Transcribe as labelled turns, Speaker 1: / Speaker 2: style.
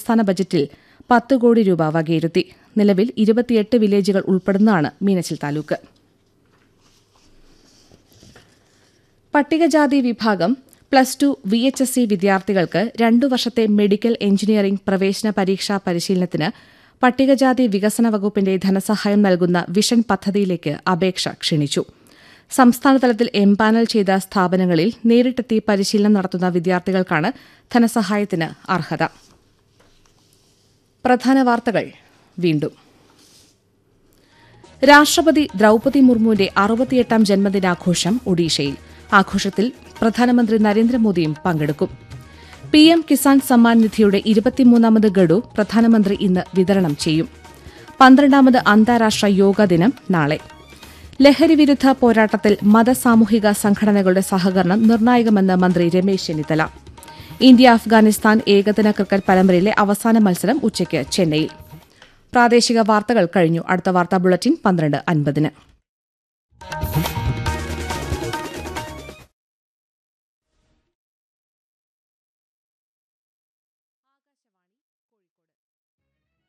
Speaker 1: സംസ്ഥാന ബജറ്റിൽ പത്ത് കോടി രൂപ വകയിരുത്തി നിലവിൽ ഇരുപത്തിയെട്ട് വില്ലേജുകൾ ഉൾപ്പെടുന്നതാണ് മീനച്ചിൽ താലൂക്ക് പട്ടികജാതി വിഭാഗം plus two V H S C വിദ്യാർത്ഥികൾക്ക് രണ്ടു വർഷത്തെ മെഡിക്കൽ എഞ്ചിനീയറിംഗ് പ്രവേശന പരീക്ഷാ പരിശീലനത്തിന് പട്ടികജാതി വികസന വകുപ്പിന്റെ ധനസഹായം നൽകുന്ന വിഷൻ പദ്ധതിയിലേക്ക് അപേക്ഷ ക്ഷണിച്ചു സംസ്ഥാനതലത്തിൽ എംപാനൽ ചെയ്ത സ്ഥാപനങ്ങളിൽ നേരിട്ടെത്തി പരിശീലനം നടത്തുന്ന വിദ്യാർത്ഥികൾക്കാണ് ധനസഹായത്തിന് അർഹത പ്രധാന വാർത്തകൾ വീണ്ടും രാഷ്ട്രപതി ദ്രൌപതി മുർമുവിന്റെ അറുപത്തിയെട്ടാം ജന്മദിനാഘോഷം ഒഡീഷയിൽ ആഘോഷത്തിൽ പ്രധാനമന്ത്രി നരേന്ദ്രമോദിയും പങ്കെടുക്കും പി എം കിസാൻ സമ്മാൻ നിധിയുടെ ഇരുപത്തിമൂന്നാമത് ഗഡു പ്രധാനമന്ത്രി ഇന്ന് വിതരണം ചെയ്യും പന്ത്രണ്ടാമത് അന്താരാഷ്ട്ര യോഗാ ദിനം നാളെ ലഹരിവിരുദ്ധ പോരാട്ടത്തിൽ മതസാമൂഹിക സംഘടനകളുടെ സഹകരണം നിർണായകമെന്ന് മന്ത്രി രമേശ് ചെന്നിത്തല ഇന്ത്യ അഫ്ഗാനിസ്ഥാൻ ഏകദിന ക്രിക്കറ്റ് പരമ്പരയിലെ അവസാന മത്സരം ഉച്ചയ്ക്ക് ചെന്നൈയിൽ പ്രാദേശിക വാർത്തകൾ കഴിഞ്ഞു അടുത്ത വാർത്താ ബുള്ളറ്റിൻ പന്ത്രണ്ട് അൻപതിന്